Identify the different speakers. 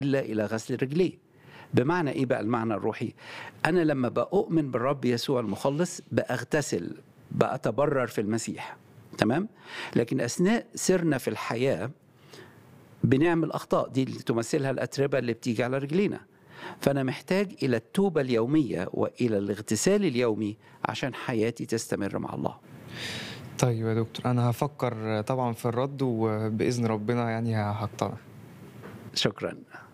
Speaker 1: إلا إلى غسل رجليه بمعنى إيه بقى المعنى الروحي أنا لما بأؤمن بالرب يسوع المخلص بأغتسل بأتبرر في المسيح تمام لكن أثناء سيرنا في الحياة بنعمل أخطاء دي اللي تمثلها الأتربة اللي بتيجي على رجلينا فأنا محتاج إلى التوبة اليومية وإلى الاغتسال اليومي عشان حياتي تستمر مع الله
Speaker 2: طيب يا دكتور أنا هفكر طبعا في الرد وبإذن ربنا يعني هقتنع
Speaker 1: شكرا